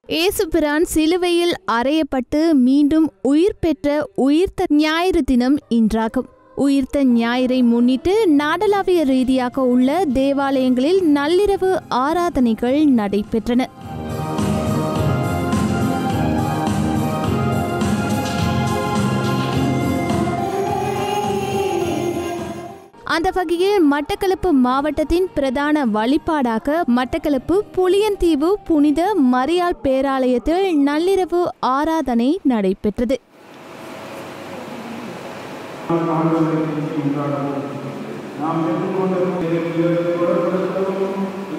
ஏசுபிரான் சிலுவையில் அறையப்பட்டு மீண்டும் உயிர் பெற்ற உயிர்த்த ஞாயிறு தினம் இன்றாகும் உயிர்த்த ஞாயிறை முன்னிட்டு நாடளாவிய ரீதியாக உள்ள தேவாலயங்களில் நள்ளிரவு ஆராதனைகள் நடைபெற்றன அந்த வகையில் மட்டக்களப்பு மாவட்டத்தின் பிரதான வழிபாடாக மட்டக்களப்பு புளியந்தீவு புனித மரியாள் பேராலயத்தில் நள்ளிரவு ஆராதனை நடைபெற்றது நாம் பெற்றுக்கொண்ட தொடர்படுத்தவும்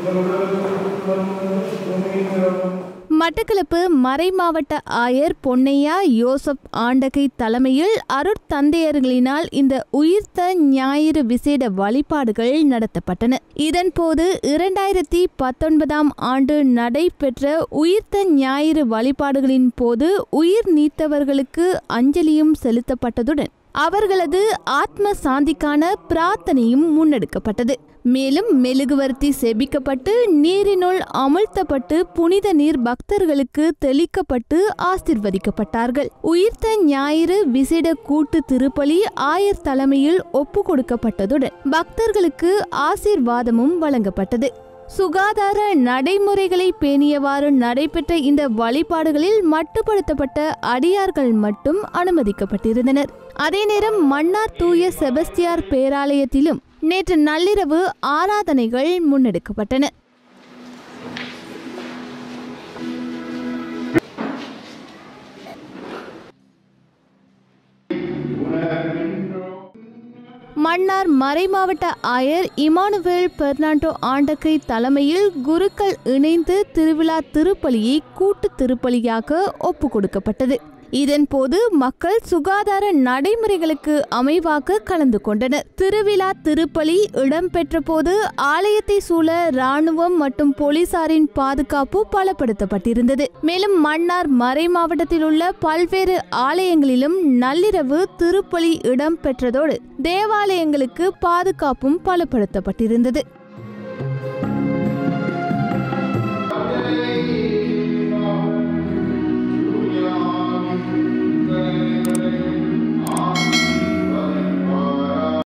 எங்களுடன் மட்டக்களப்பு மறைமாவட்ட ஆயர் பொன்னையா யோசப் ஆண்டகை தலைமையில் அருட்தந்தையர்களினால் இந்த உயிர்த்த ஞாயிறு விசேட வழிபாடுகள் நடத்தப்பட்டன இதன்போது இரண்டாயிரத்தி பத்தொன்பதாம் ஆண்டு நடைபெற்ற உயிர்த்த ஞாயிறு வழிபாடுகளின் போது உயிர் நீத்தவர்களுக்கு அஞ்சலியும் செலுத்தப்பட்டதுடன் அவர்களது ஆத்ம சாந்திக்கான பிரார்த்தனையும் முன்னெடுக்கப்பட்டது மேலும் மெழுகுவர்த்தி செபிக்கப்பட்டு நீரினுள் அமிழ்த்தப்பட்டு புனித நீர் பக்தர்களுக்கு தெளிக்கப்பட்டு ஆசிர்வதிக்கப்பட்டார்கள் உயிர்த்த ஞாயிறு விசேட கூட்டு திருப்பலி ஆயர் தலைமையில் ஒப்பு கொடுக்கப்பட்டதுடன் பக்தர்களுக்கு ஆசீர்வாதமும் வழங்கப்பட்டது சுகாதார நடைமுறைகளை பேணியவாறு நடைபெற்ற இந்த வழிபாடுகளில் மட்டுப்படுத்தப்பட்ட அடியார்கள் மட்டும் அனுமதிக்கப்பட்டிருந்தனர் அதே நேரம் மன்னார் தூய செபஸ்தியார் பேராலயத்திலும் நேற்று நள்ளிரவு ஆராதனைகள் முன்னெடுக்கப்பட்டன மன்னார் மறைமாவட்ட ஆயர் இமானுவேல் பெர்னாண்டோ ஆண்டகை தலைமையில் குருக்கள் இணைந்து திருவிழா திருப்பலியை கூட்டு திருப்பலியாக ஒப்பு கொடுக்கப்பட்டது இதன்போது மக்கள் சுகாதார நடைமுறைகளுக்கு அமைவாக கலந்து கொண்டனர் திருவிழா திருப்பலி இடம்பெற்ற போது ஆலயத்தை சூழ ராணுவம் மற்றும் போலீசாரின் பாதுகாப்பு பலப்படுத்தப்பட்டிருந்தது மேலும் மன்னார் மறை மாவட்டத்தில் உள்ள பல்வேறு ஆலயங்களிலும் நள்ளிரவு திருப்பலி இடம்பெற்றதோடு தேவாலயங்களுக்கு பாதுகாப்பும் பலப்படுத்தப்பட்டிருந்தது